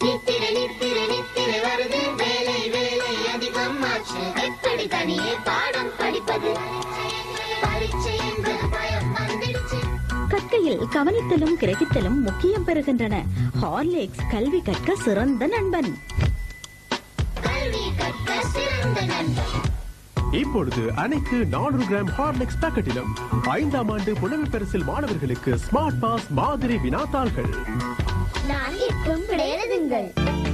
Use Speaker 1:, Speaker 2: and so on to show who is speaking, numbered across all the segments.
Speaker 1: நித்திரை நித்திரை நித்திரை வருது வேலை வேலை அதிகமாச்சு எப்படி தனியே பாடம் படிப்பது பரீட்சை என்பது பயம் வந்துடுச்சு
Speaker 2: கற்கையில் கவனித்தலும் கிரகித்தலும் முக்கியம் பெறுகின்றன ஹார்லிக்ஸ் கல்வி கற்க சிறந்த நண்பன்
Speaker 1: கல்வி கற்க சிறந்த நண்பன்
Speaker 3: இப்பொழுது அனைத்து நானூறு கிராம் ஹார்லிக்ஸ் பாக்கெட்டிலும் ஐந்தாம் ஆண்டு புலமை பரிசில் மாணவர்களுக்கு ஸ்மார்ட் பாஸ் மாதிரி வினாத்தாள்கள்
Speaker 1: நான்கிற்கும் எழுதுங்கள்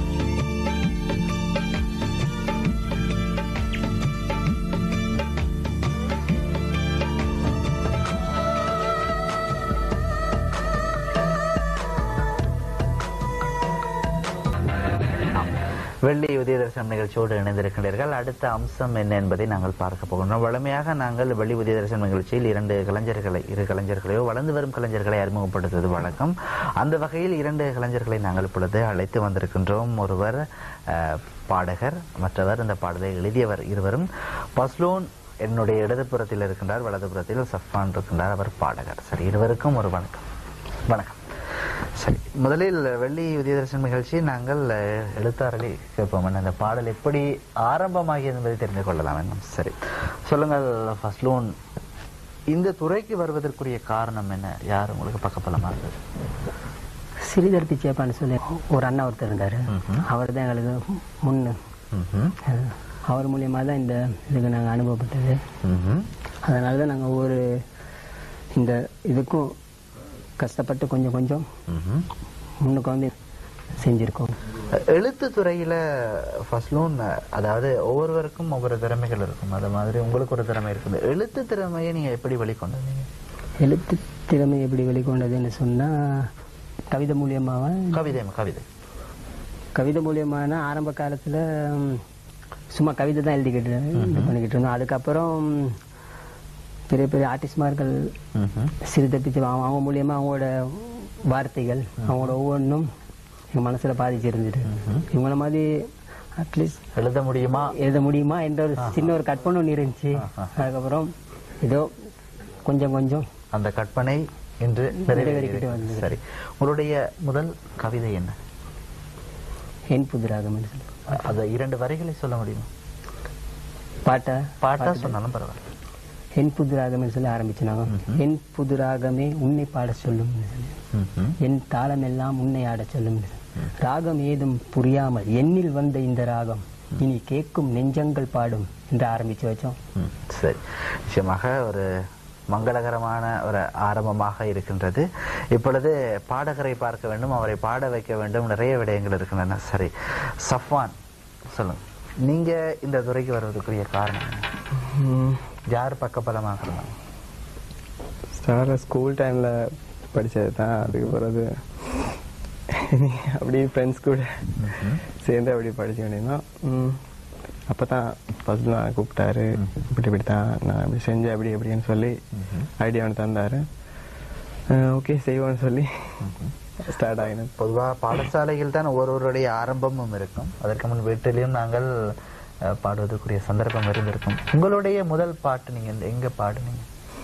Speaker 4: வெள்ளி உதயதர்சனம் நிகழ்ச்சியோடு இணைந்திருக்கின்றீர்கள் அடுத்த அம்சம் என்ன என்பதை நாங்கள் பார்க்க போகின்றோம் வழமையாக நாங்கள் வெள்ளி உதயதர்சனம் நிகழ்ச்சியில் இரண்டு கலைஞர்களை இரு கலைஞர்களையோ வளர்ந்து வரும் கலைஞர்களை அறிமுகப்படுத்துவது வழக்கம் அந்த வகையில் இரண்டு கலைஞர்களை நாங்கள் இப்பொழுது அழைத்து வந்திருக்கின்றோம் ஒருவர் அஹ், பாடகர் மற்றவர் இந்த பாடலை எழுதியவர் இருவரும் பஸ்லோன் என்னுடைய இடதுபுறத்தில் இருக்கின்றார் வலதுபுறத்தில் சஃபான் இருக்கின்றார் அவர் பாடகர் சரி இருவருக்கும் ஒரு வணக்கம் வணக்கம் சரி முதலில் வெள்ளி உதயதர்சன் நிகழ்ச்சி நாங்கள் அஹ், எழுத்தாளரை கேட்போம் என்ன, அந்த பாடல் எப்படி ஆரம்பமாகியது என்பதை தெரிந்து கொள்ளலாம் என்ன சரி சொல்லுங்கள் ஃபஸ்லூன் இந்த துறைக்கு வருவதற்குரிய காரணம் என்ன யார் உங்களுக்கு பக்கபலமா இருந்தது
Speaker 5: ஸ்ரீதர் பிச்சைப்பான்னு சொல்லி ஒரு அண்ணா ஒருத்தர் இருந்தார் அவர் தான் எங்களுக்கு முன்னு
Speaker 4: ம்ஹும்.
Speaker 5: அஹ் அவர் மூலியமாக தான் இந்த இதுக்கு நாங்கள் அனுபவப்பட்டது
Speaker 4: ம்ஹும்.
Speaker 5: அதனால தான் நாங்கள் ஒவ்வொரு இந்த இதுக்கும் கஷ்டப்பட்டு கொஞ்சம் கொஞ்சம்
Speaker 4: ம்ஹும்.
Speaker 5: முன்னுக்கு வந்து செஞ்சுருக்கோம்
Speaker 4: எழுத்து துறையில ஃபஸ்லூன் அதாவது ஒவ்வொருவருக்கும் ஒவ்வொரு திறமைகள் இருக்கும் அது மாதிரி உங்களுக்கு ஒரு திறமை இருக்குது எழுத்து திறமையை நீங்க எப்படி வெளிக்கொண்டு வந்தீங்க
Speaker 5: எழுத்து திறமை எப்படி வெளிக்கொண்டதுன்னு சொன்னால் கவிதை மூலியமாக
Speaker 4: கவிதை கவிதை
Speaker 5: கவிதை மூலியமான ஆரம்ப காலத்தில் சும்மா கவிதை தான் எழுதிக்கிட்டு இது பண்ணிக்கிட்டு இருந்தோம் அதுக்கப்புறம் பெரிய பெரிய ஆர்டிஸ்ட்மார்கள்
Speaker 4: ம்ஹும்.
Speaker 5: சிறுத்தை பிச்சை அவங்க அவங்க மூலியமா அவங்களோட வார்த்தைகள் அவங்களோட ஒவ்வொன்றும் எங்கள் மனசுல பாதிச்சிருந்துட்டு இவங்கள மாதிரி அட்லீஸ்ட்
Speaker 4: எழுத முடியுமா
Speaker 5: எழுத முடியுமா என்ற ஒரு சின்ன ஒரு கற்பனை ஒன்று இருந்துச்சு அதுக்கப்புறம் ஏதோ கொஞ்சம் கொஞ்சம்
Speaker 4: அந்த கற்பனை இன்று
Speaker 5: நிறைவேறிக்கிட்டு வந்தது.
Speaker 4: சரி உங்களுடைய முதல் கவிதை என்ன
Speaker 5: என் புதுராகம் சொல்லி
Speaker 4: அ- அது இரண்டு வரிகளை சொல்ல முடியுமா
Speaker 5: பாட்டை
Speaker 4: பாட்டா சொன்னாலும் பரவாயில்ல
Speaker 5: என் புதுராகம்னு சொல்லி ஆரம்பிச்சுனாங்க என் புதுராகமே உன்னை பாட சொல்லும்
Speaker 4: ம்ஹும்.
Speaker 5: என் தாளமெல்லாம் உன்னை ஆடச் சொல்லும் ராகம் ஏதும் புரியாமல் எண்ணில் வந்த இந்த ராகம் இனி கேட்கும் நெஞ்சங்கள் பாடும் என்று ஆரம்பிச்சு வச்சோம்
Speaker 4: ம், சரி நிச்சயமாக ஒரு மங்களகரமான ஒரு ஆரம்பமாக இருக்கின்றது இப்பொழுது பாடகரை பார்க்க வேண்டும் அவரை பாட வைக்க வேண்டும் நிறைய விடயங்கள் இருக்கின்றன சரி சஃப்வான் சொல்லுங்க நீங்க இந்த துறைக்கு வருவதற்குரிய காரணம் என்ன? யார் பக்கபலமாக இருந்தாங்க
Speaker 6: ஸ்டாரில் ஸ்கூல் டைமில் படித்தது தான் அதுக்கு பிறகு அப்படி ஃப்ரெண்ட்ஸ் கூட சேர்ந்து அப்படி படிக்க வேண்டியதான் அப்போ தான் ஃபர்ஸ்ட் நான் கூப்பிட்டாரு இப்படி இப்படி தான் நான் இப்படி செஞ்சேன் அப்படி எப்படின்னு சொல்லி ஐடியா ஒன்று தந்தார் ஓகே செய்வோன்னு சொல்லி ஸ்டார்ட் ஆகினது
Speaker 4: பொதுவாக பாடசாலையில் தான் ஒவ்வொருவருடைய ஆரம்பமும் இருக்கும் அதற்கு முன் வீட்டிலையும் நாங்கள் அஹ், பாடுவதற்குரிய சந்தர்ப்பம் இருந்திருக்கும் உங்களுடைய முதல் பாட்டு நீங்க எந்த- எங்க பாடுனீங்க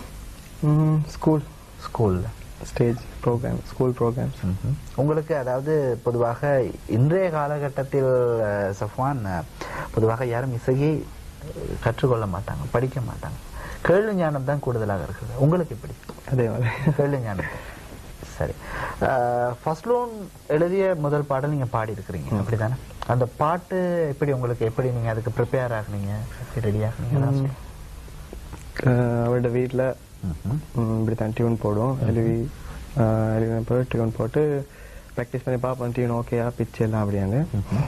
Speaker 6: ஸ்கூல்
Speaker 4: ஸ்கூல்ல
Speaker 6: ஸ்டேஜ் ப்ரோக்ராம் ஸ்கூல் ப்ரோக்ராம்ஸ்
Speaker 4: ம்ஹும். உங்களுக்கு அதாவது பொதுவாக இன்றைய காலகட்டத்தில் அஹ், சஃப்வான் அஹ், பொதுவாக யாரும் இசையை அஹ், கற்றுக்கொள்ள மாட்டாங்க படிக்க மாட்டாங்க கேள்வி ஞானம் தான் கூடுதலாக இருக்குது உங்களுக்கு எப்படி
Speaker 6: அதே மாதிரி
Speaker 4: கேள்வி ஞானம் சரி ஃபர்ஸ்ட் லோன் எழுதிய முதல் பாடல் நீங்க பாடி இருக்கிறீங்க அப்படிதானே அந்த பாட்டு எப்படி உங்களுக்கு எப்படி நீங்க அதுக்கு ப்ரிப்பேர் ஆகுனீங்க எப்படி ரெடி ஆகுனீங்க அதான் சொல்லுங்க.
Speaker 6: அஹ் அவரோட வீட்டில்
Speaker 4: ம்ஹும்.
Speaker 6: இப்படி தான் டியூன் போடுவோம் எழுதி அஹ் எழுதினப்போ டியூன் போட்டு ப்ராக்டிஸ் பண்ணி பார்ப்போம் டியூன் ஓகேயா பிச் எல்லாம் அப்படியாங்க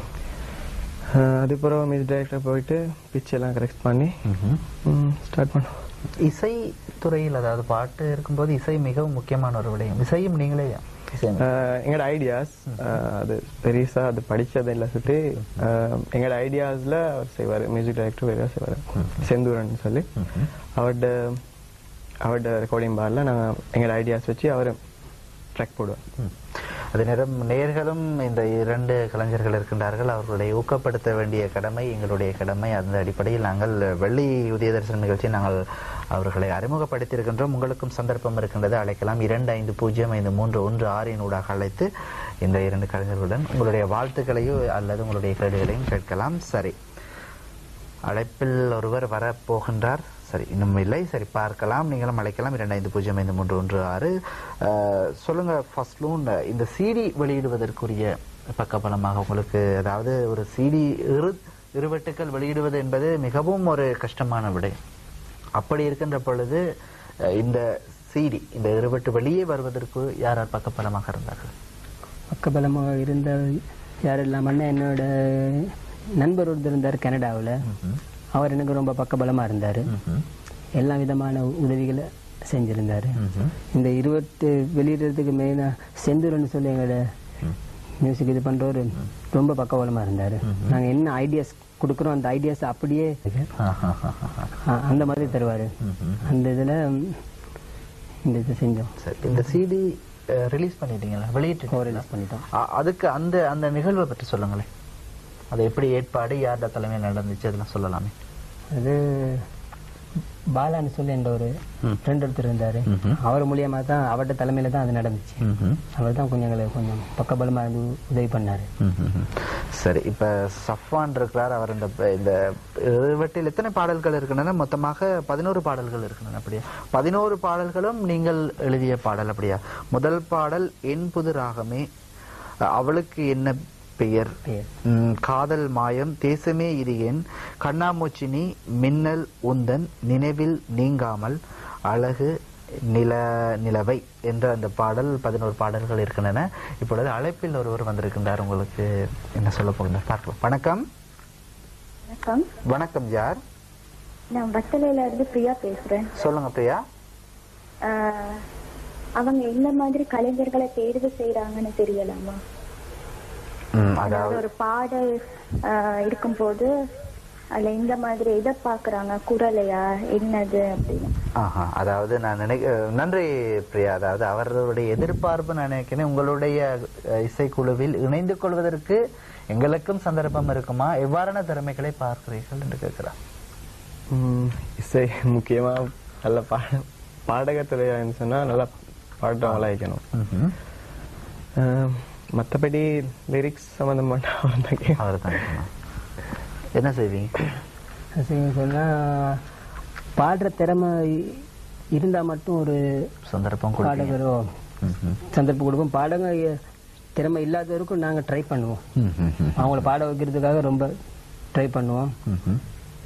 Speaker 6: அஹ் அதுக்கப்புறம் மியூசிக் டைரக்டர் போயிட்டு பிச் எல்லாம் கரெக்ட் பண்ணி
Speaker 4: ம்ஹும்.
Speaker 6: ஸ்டார்ட் பண்ணோம்
Speaker 4: இசை துறையில் அதாவது பாட்டு இருக்கும்போது இசை மிகவும் முக்கியமான ஒரு விடயம் இசையும் நீங்களே இசையமைப்பு.
Speaker 6: அஹ் எங்களோட ஐடியாஸ் அது பெருசா அது படிச்சது இல்லை சுற்றி அஹ் எங்களோட ஐடியாஸ்ல அவர் செய்வார் மியூசிக் டைரக்டர் வேற செய்வார் செந்தூரன் சொல்லி அவரோட அவரோட ரெக்கார்டிங் பார்ல நாங்கள் எங்களோட ஐடியாஸ் வச்சு அவர் ட்ராக் போடுவார்
Speaker 4: ம். அதே நேரம் நேர்களும் இந்த இரண்டு கலைஞர்கள் இருக்கின்றார்கள் அவர்களுடைய ஊக்கப்படுத்த வேண்டிய கடமை எங்களுடைய கடமை அந்த அடிப்படையில் நாங்கள் வெள்ளி உதயதர்சன நிகழ்ச்சி நாங்கள் அவர்களை அறிமுகப்படுத்தியிருக்கின்றோம் உங்களுக்கும் சந்தர்ப்பம் இருக்கின்றது அழைக்கலாம் இரண்டு ஐந்து பூஜ்ஜியம் ஐந்து மூன்று ஒன்று ஆறின் ஊடாக அழைத்து இந்த இரண்டு கலைஞர்களுடன் உங்களுடைய வாழ்த்துக்களையோ அல்லது உங்களுடைய கேடுகளையும் கேட்கலாம் சரி அழைப்பில் ஒருவர் வரப்போகின்றார் சரி இன்னும் இல்லை சரி பார்க்கலாம் நீங்களும் அழைக்கலாம் இரண்டு ஐந்து பூஜ்ஜியம் ஐந்து மூன்று ஒன்று ஆறு அஹ், சொல்லுங்க ஃபர்ஸ்ட்லூன் இந்த சிடி வெளியிடுவதற்குரிய பக்கபலமாக உங்களுக்கு அதாவது ஒரு சிடி இரு இருவட்டுக்கள் வெளியிடுவது என்பது மிகவும் ஒரு கஷ்டமான விடை அப்படி இருக்கின்ற பொழுது அஹ், இந்த சிடி இந்த இருவட்டு வெளியே வருவதற்கு யார் யார் பக்கபலமாக இருந்தார்கள்
Speaker 5: பக்கபலமாக இருந்த யார் இல்லாமன்னா என்னோட நண்பர் ஒருத்தர் இருந்தார் கனடாவில் அவர் எனக்கு ரொம்ப பக்கபலமா இருந்தார் எல்லா விதமான உதவிகளை செஞ்சிருந்தாரு இந்த இருபத்து வெளியிடுறதுக்கு மெயினா செந்தூர்னு சொல்லி எங்களோட மியூசிக் இது பண்றவர் ரொம்ப பக்கபலமா இருந்தாரு நாங்க என்ன ஐடியாஸ் கொடுக்குறோம் அந்த ஐடியாஸ் அப்படியே அ- அந்த மாதிரி தருவாரு அந்த இதுல ம், இந்த இது செஞ்சோம்
Speaker 4: சரி இந்த சிடி ரிலீஸ் பண்ணிட்டீங்களா வெளியிட்டு
Speaker 5: ரிலீஸ் பண்ணிட்டோம்
Speaker 4: அ- அதுக்கு அந்த அந்த நிகழ்வை பற்றி சொல்லுங்களேன் அது எப்படி ஏற்பாடு யார்ட தலைமையில் நடந்துச்சு அதெல்லாம் சொல்லலாமே
Speaker 5: அது பாலான்னு சொல்லி என்ற ஒரு ஃப்ரெண்ட் ஒருத்தர் இருந்தாரு அவர் மூலியமா தான் அவர்கிட்ட தலைமையில தான் அது நடந்துச்சு அவர் தான் கொஞ்சம் எங்களுக்கு கொஞ்சம் பக்கபலமா இருந்து உதவி பண்ணாரு
Speaker 4: சரி இப்ப சஃப்வான் இருக்கிறார் அவர் இந்த இந்த இருவட்டில் எத்தனை பாடல்கள் இருக்கின்றன மொத்தமாக பதினோரு பாடல்கள் இருக்கின்றன அப்படியா பதினோரு பாடல்களும் நீங்கள் எழுதிய பாடல் அப்படியா முதல் பாடல் என் புது ராகமே அவளுக்கு என்ன பெயர்
Speaker 5: பெயர்.
Speaker 4: ம், காதல் மாயம் தேசமே இது என் கண்ணாமூச்சினி மின்னல் உந்தன் நினைவில் நீங்காமல் அழகு நில நிலவை என்ற அந்த பாடல் பதினோரு பாடல்கள் இருக்கின்றன இப்பொழுது அழைப்பில் ஒருவர் வந்திருக்கின்றார் உங்களுக்கு என்ன சொல்ல போகின்றார் பார்க்கலாம் வணக்கம்
Speaker 7: வணக்கம்
Speaker 4: வணக்கம் யார்
Speaker 7: நான் வத்தலையில இருந்து பிரியா பேசுறேன்
Speaker 4: சொல்லுங்க பிரியா
Speaker 7: ஆஹ், அவங்க எந்த மாதிரி கலைஞர்களை தேர்வு செய்யறாங்கன்னு தெரியலாமா
Speaker 4: ம்,
Speaker 7: அதாவது
Speaker 4: அதாவது
Speaker 7: ஒரு பாடல் ஆஹ், இருக்கும்போது அதுல எந்த மாதிரி எதை பாக்குறாங்க குரலையா என்னது அப்படின்னு
Speaker 4: ஆஹா அதாவது நான் நினைக்க நன்றி பிரியா அதாவது அவர்களுடைய எதிர்பார்ப்பு நான் நினைக்கிறேன் உங்களுடைய அஹ், இசைக்குழுவில் இணைந்து கொள்வதற்கு எங்களுக்கும் சந்தர்ப்பம் இருக்குமா எவ்வாறான திறமைகளை பார்க்கிறீர்கள் என்று கேட்கிறார்
Speaker 6: ம், இசை முக்கியமா நல்ல பாட பாடகத்துறையான்னு சொன்னா நல்லா பாட்டவங்களா வைக்கணும்
Speaker 4: ம்ஹும்.
Speaker 6: ஆஹ், மத்தபடி லிரிக்ஸ் சம்மந்தப்பட்ட அவ்வளோதான் கேட்கும்
Speaker 4: அவர் தான் சொன்னார். என்ன செய்வீங்க
Speaker 5: அது சொன்னா பாடுற திறமை இ- இருந்தா மட்டும் ஒரு
Speaker 4: சந்தர்ப்பம் கொடுப்பீங்க
Speaker 5: பாடகரோ
Speaker 4: ம்ஹும்.
Speaker 5: சந்தர்ப்பம் கொடுப்போம் பாடக இ- திறமை இல்லாதவருக்கும் நாங்க ட்ரை பண்ணுவோம்
Speaker 4: ம்ஹும்.
Speaker 5: அவங்கள பாட வைக்கிறதுக்காக ரொம்ப ட்ரை பண்ணுவோம்
Speaker 4: ம்ஹும்.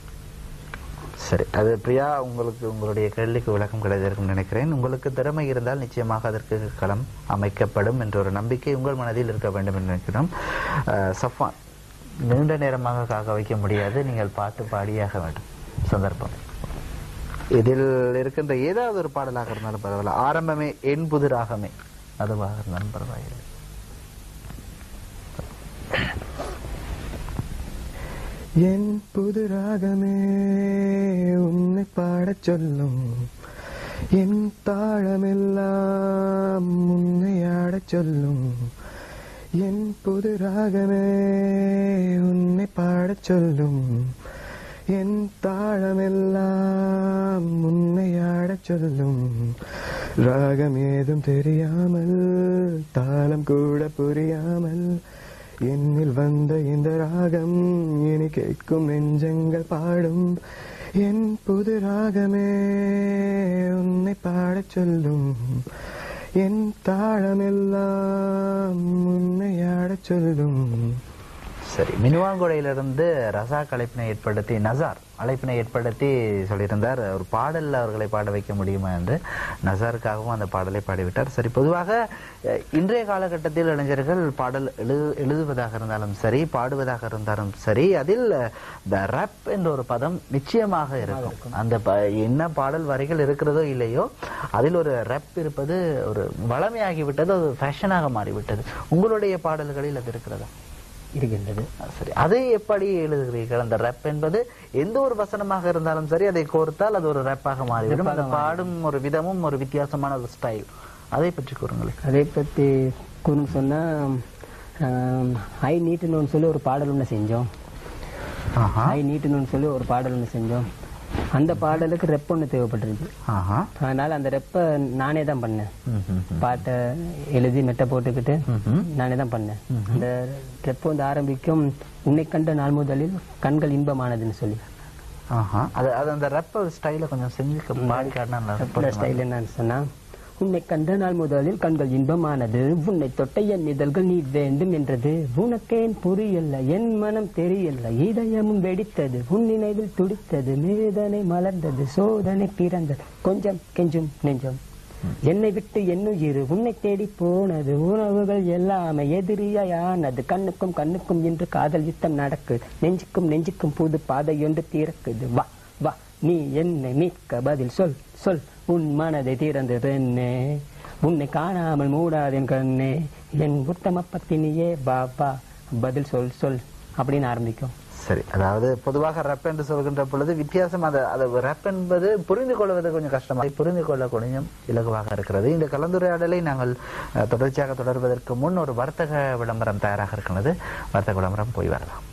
Speaker 4: சரி அது பிரியா உங்களுக்கு உங்களுடைய கேள்விக்கு விளக்கம் கிடைத்திருக்கும் நினைக்கிறேன் உங்களுக்கு திறமை இருந்தால் நிச்சயமாக அதற்கு களம் அமைக்கப்படும் என்ற ஒரு நம்பிக்கை உங்கள் மனதில் இருக்க வேண்டும் என்று நினைக்கிறோம் அஹ், சஃப்வான் நீண்ட நேரமாக காக்க வைக்க முடியாது நீங்கள் பாட்டு பாடியாக வேண்டும் சந்தர்ப்பம் இதில் இருக்கின்ற ஏதாவது ஒரு பாடலாக இருந்தாலும் பரவாயில்ல ஆரம்பமே என் புது ராகமே அதுவாக இருந்தாலும் பரவாயில்லை
Speaker 6: என் புது ராகமே உன்னை பாடச் சொல்லும் என் தாளமெல்லாம் உன்னை ஆடச் சொல்லும் என் புது ராகமே உன்னை பாடச் சொல்லும் என் தாளமெல்லாம் உன்னை ஆடச் சொல்லும் ராகம் ஏதும் தெரியாமல் தாளம் கூட புரியாமல் என்னில் வந்த இந்த ராகம் இனி கேட்கும் நெஞ்சங்கள் பாடும் என் புது ராகமே உன்னை பாடச் சொல்லும் என் தாளமெல்லாம் உன்னை ஆடச் சொல்லும்
Speaker 4: சரி மினுவாங்குடையிலிருந்து ரசாக் அழைப்பினை ஏற்படுத்தி நசார் அழைப்பினை ஏற்படுத்தி சொல்லியிருந்தார் ஒரு பாடல்ல அவர்களை பாட வைக்க முடியுமா என்று நசாருக்காகவும் அந்த பாடலை பாடிவிட்டார் சரி பொதுவாக அஹ், இன்றைய காலகட்டத்தில் இளைஞர்கள் பாடல் எழு எழுதுவதாக இருந்தாலும் சரி பாடுவதாக இருந்தாலும் சரி அதில் இந்த ரப் என்ற ஒரு பதம் நிச்சயமாக இருக்கும் அந்த ப- என்ன பாடல் வரிகள் இருக்கிறதோ இல்லையோ அதில் ஒரு ரப் இருப்பது ஒரு வளமையாகிவிட்டது அது ஃபேஷனாக மாறிவிட்டது உங்களுடைய பாடல்களில் அது இருக்கிறதா
Speaker 5: இருக்கின்றது
Speaker 4: சரி அதை எப்படி எழுதுகிறீர்கள் அந்த ரப் என்பது எந்த ஒரு வசனமாக இருந்தாலும் சரி அதை கோர்த்தால் அது ஒரு ரப்பாக மாறிவிடும் அந்த பாடும் ஒரு விதமும் ஒரு வித்தியாசமான ஒரு ஸ்டைல் அதை பற்றி கூறுங்களேன்
Speaker 5: அதை பற்றி கூறுன்னு சொன்னா ஆம், ஐ நீட்டுன்னு சொல்லி ஒரு பாடல் ஒன்று செஞ்சோம்
Speaker 4: ஆஹா.
Speaker 5: ஐ நீட்டுன்னு சொல்லி ஒரு பாடல் ஒன்று செஞ்சோம் அந்த பாடலுக்கு ரெப் ஒன்று தேவைப்பட்டிருக்கு
Speaker 4: ஆஹா
Speaker 5: அதனால அந்த ரெப்பை நானே தான் பண்ணேன்
Speaker 4: ம், ம், ம்.
Speaker 5: பாட்டை எழுதி மெட்டை போட்டுக்கிட்டு
Speaker 4: ம்ஹும்.
Speaker 5: நானே தான் பண்ணேன் அந்த ரெப் வந்து ஆரம்பிக்கும் உன்னை கண்ட நாள் முதலில் கண்கள் இன்பமானதுன்னு சொல்லி
Speaker 4: ஆஹா அது அது அந்த ரப்ப ஸ்டைல கொஞ்சம் செஞ்சு பாடி காட்டினா நல்லா
Speaker 5: ரெப்போட
Speaker 4: இருக்கும்.
Speaker 5: ஸ்டைல் என்னன்னு சொன்னா உன்னை கண்ட நாள் முதலில் கண்கள் இன்பமானது உன்னை தொட்ட என் இதழ்கள் நீ வேண்டும் என்றது உனக்கேன் புரியல என் மனம் தெரியல இதயமும் வெடித்தது உன் நினைவில் துடித்தது வேதனை மலர்ந்தது சோதனை பிறந்தது கொஞ்சம் கெஞ்சும் நெஞ்சம் என்னை விட்டு என்னுயிர் உன்னை தேடி போனது உறவுகள் எல்லாமே எதிரியானது கண்ணுக்கும் கண்ணுக்கும் என்று காதல் யுத்தம் நடக்குது நெஞ்சுக்கும் நெஞ்சுக்கும் புது பாதை ஒன்று திறக்குது வா வா நீ என்னை மீட்க பதில் சொல் சொல் உன் மனதை திறந்து பெண்ணே உன்னை காணாமல் மூடாதேன் கண்ணே என் உத்தம பத்தினியே வா வா பதில் சொல் சொல் அப்படின்னு ஆரம்பிக்கும்
Speaker 4: சரி அதாவது பொதுவாக ரப் என்று சொல்கின்ற பொழுது வித்தியாசம் அது அது ரப் என்பது புரிந்து கொள்வது கொஞ்சம் கஷ்டமாக புரிந்து கொள்ள கொஞ்சம் இலகுவாக இருக்கிறது இந்த கலந்துரையாடலை நாங்கள் அஹ், தொடர்ச்சியாக தொடர்வதற்கு முன் ஒரு வர்த்தக விளம்பரம் தயாராக இருக்கிறது வர்த்தக விளம்பரம் போய் வரலாம்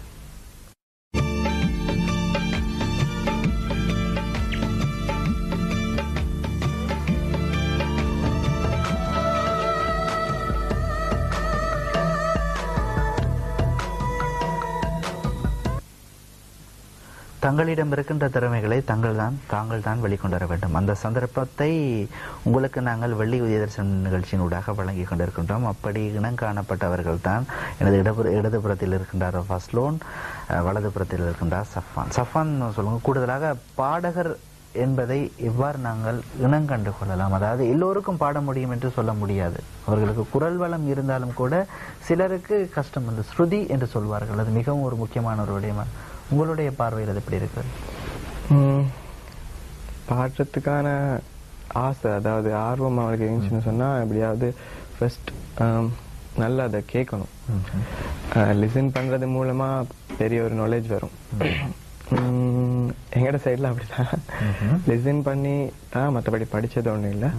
Speaker 4: தங்களிடம் இருக்கின்ற திறமைகளை தங்கள் தான் தாங்கள் தான் வெளிக்கொண்டு வர வேண்டும் அந்த சந்தர்ப்பத்தை உங்களுக்கு நாங்கள் வெள்ளி உதயதர்சன் நிகழ்ச்சியின் ஊடாக வழங்கி கொண்டிருக்கின்றோம் அப்படி இனம் காணப்பட்டவர்கள் தான் எனது இடப்புற இடதுபுறத்தில் இருக்கின்றார் ஃபஸ்லோன் அஹ், வலதுபுறத்தில் இருக்கின்றார் சஃபான் சஃபான் சொல்லுங்க கூடுதலாக பாடகர் என்பதை எவ்வாறு நாங்கள் இனம் கண்டு கொள்ளலாம் அதாவது எல்லோருக்கும் பாட முடியும் என்று சொல்ல முடியாது அவர்களுக்கு குரல் வளம் இருந்தாலும் கூட சிலருக்கு கஷ்டம் வந்து ஸ்ருதி என்று சொல்வார்கள் அது மிகவும் ஒரு முக்கியமான ஒரு விடயமா உங்களுடைய பார்வையில் அது எப்படி இருக்கு
Speaker 6: ம், பாடுறதுக்கான ஆசை அதாவது ஆர்வம் அவனுக்கு இருந்துச்சுன்னு சொன்னா எப்படியாவது ஃபர்ஸ்ட் நல்லா அதை கேட்கணும் லிசன் பண்றது மூலமா பெரிய ஒரு நாலேஜ் வரும் ம், எங்கட சைடில் அப்படிதான் லிசன் பண்ணி தான் மற்றபடி படிச்சது ஒன்றும் இல்லை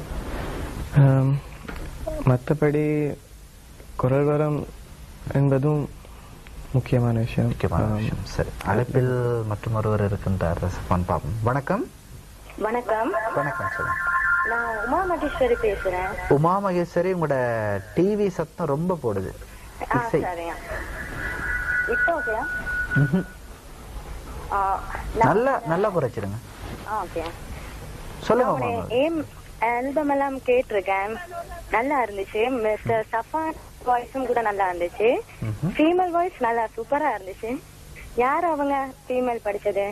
Speaker 6: மற்றபடி குரல் வரம் என்பதும் முக்கியமான விஷயம்
Speaker 4: முக்கியமான
Speaker 6: ஆம்.
Speaker 4: விஷயம் சரி அழைப்பில் மற்றும் ஒருவர் இருக்கின்றார் ரசபான் பாப்போம் வணக்கம்
Speaker 7: வணக்கம்
Speaker 4: வணக்கம் சொல்லுங்க
Speaker 7: நான் உமா மகேஸ்வரி பேசுறேன்
Speaker 4: உமா மகேஸ்வரி உங்களோட டிவி சத்தம் ரொம்ப போடுது
Speaker 7: ஆ
Speaker 4: இசை
Speaker 7: சரியா இப்போ ஓகேயா
Speaker 4: ம்ஹும்.
Speaker 7: ஆ,
Speaker 4: நல்லா நல்லா குறைச்சிருங்க
Speaker 7: ஆ, ஓகே
Speaker 4: சொல்லுங்க
Speaker 7: நான்
Speaker 4: உமா
Speaker 7: ஒரு ஏம் ஆல்பம் எல்லாம் கேட்டிருக்கேன் நல்லா இருந்துச்சு மிஸ்டர் சஃபான் வாய்ஸும் கூட நல்லா இருந்துச்சு ஃபீமேல் வாய்ஸ் நல்லா சூப்பரா இருந்துச்சு யார் அவங்க ஃபீமேல் படிச்சது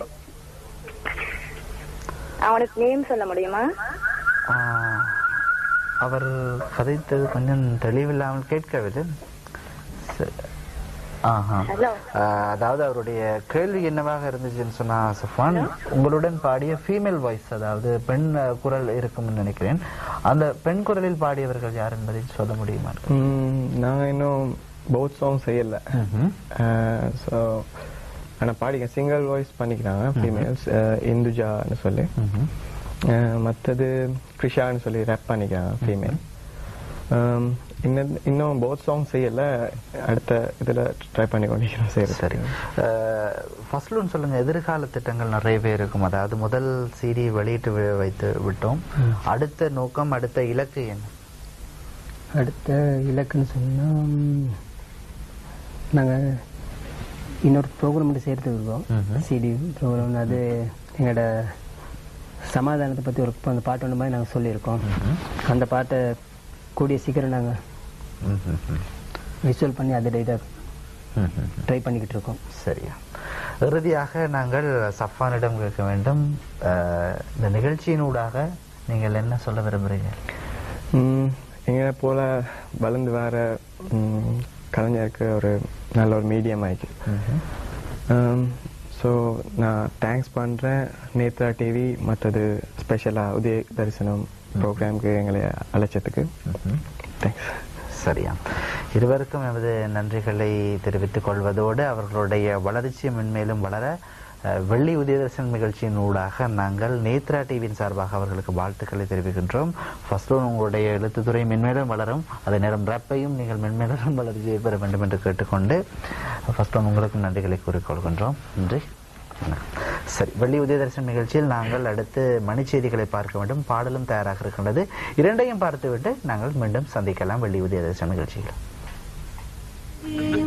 Speaker 7: அவனுக்கு நேம் சொல்ல முடியுமா
Speaker 4: ஆ, அவர் கதைத்தது கொஞ்சம் தெளிவில்லாமல் கேட்கவில்லை சரி. ஆஹா.
Speaker 7: ஹலோ
Speaker 4: ஆ, அதாவது அவருடைய கேள்வி என்னவாக இருந்துச்சுன்னு சொன்னா சஃபான் உங்களுடன் பாடிய ஃபீமேல் வாய்ஸ் அதாவது பெண் அ, குரல் இருக்கும்னு நினைக்கிறேன் அந்த பெண் குரலில் பாடியவர்கள் யார் என்பதை சொல்ல முடியுமா
Speaker 6: ம், நாங்க இன்னும் போத் சாங் செய்யல
Speaker 4: ம்ஹும்.
Speaker 6: ஸோ ஆனால் பாடிக்க சிங்கிள் வாய்ஸ் பண்ணிக்கிறாங்க ஃபீமேல்ஸ் இந்துஜான்னு சொல்லி மற்றது க்ரிஷான்னு சொல்லி ரேப் பண்ணிக்கிறாங்க ஃபீமேல் இன்னும் இன்னும் போத் சாங் செய்யல அடுத்த இதில் ட்ரை பண்ணி கொண்டிருக்கிறோம் சரி
Speaker 4: சரி ஃபர்ஸ்ட்லு சொல்லுங்க எதிர்கால திட்டங்கள் நிறையவே இருக்கும் அதாவது முதல் சிடி வெளியிட்டு வி- வைத்து விட்டோம் அடுத்த நோக்கம் அடுத்த இலக்கு என்ன
Speaker 5: அடுத்த இலக்குன்னு சொன்னால் நாங்கள் இன்னொரு ப்ரோக்ராம் மட்டும் சேர்த்து இருக்கோம்
Speaker 4: ம்ஹும்.
Speaker 5: சிடி ப்ரோக்ராம் அது எங்களோட சமாதானத்தை பற்றி ஒரு அந்த பாட்டு ஒன்று மாதிரி நாங்கள் சொல்லியிருக்கோம் அந்த பாட்டை கூடிய சீக்கிரம் நாங்கள்
Speaker 4: ம், ம், ம்.
Speaker 5: விஷுவல் பண்ணி அதை இதை
Speaker 4: ம், ம், ம்.
Speaker 5: ட்ரை பண்ணிக்கிட்டு இருக்கோம்
Speaker 4: சரியா இறுதியாக நாங்கள் சஃபானிடம் கேட்க வேண்டும் அஹ், இந்த நிகழ்ச்சியினூடாக நீங்கள் என்ன சொல்ல விரும்புறீங்க
Speaker 6: எங்களை போல வளர்ந்து வர ம், கலைஞருக்கு ஒரு நல்ல ஒரு மீடியம் ஆயிடுச்சு ஸோ நான் தேங்க்ஸ் பண்ணுறேன் நேத்ரா டிவி மற்றது ஸ்பெஷலாக உதய தரிசனம் ப்ரோக்ராம்க்கு எங்களை அழைச்சதுக்கு தேங்க்ஸ்
Speaker 4: சரியா இருவருக்கும் எமது நன்றிகளை தெரிவித்துக் கொள்வதோடு அவர்களுடைய வளர்ச்சி மென்மேலும் வளர அஹ், வெள்ளி உதயதர்சன் நிகழ்ச்சியின் ஊடாக நாங்கள் நேத்ரா டிவியின் சார்பாக அவர்களுக்கு வாழ்த்துக்களை தெரிவிக்கின்றோம் ஃபர்ஸ்ட் உங்களுடைய எழுத்துத்துறை மென்மேலும் வளரும் அதே நேரம் ரப்பையும் நீங்கள் மென்மேலும் வளர்ச்சியை பெற வேண்டும் என்று கேட்டுக்கொண்டு ஃபர்ஸ்ட் உங்களுக்கும் நன்றிகளை கூறிக்கொள்கின்றோம் நன்றி வணக்கம். சரி வெள்ளி உதயதர்சனம் நிகழ்ச்சியில் நாங்கள் அடுத்து மணிச்செய்திகளை பார்க்க வேண்டும் பாடலும் தயாராக இருக்கின்றது இரண்டையும் பார்த்துவிட்டு நாங்கள் மீண்டும் சந்திக்கலாம் வெள்ளி உதயதர்சனம் நிகழ்ச்சியில்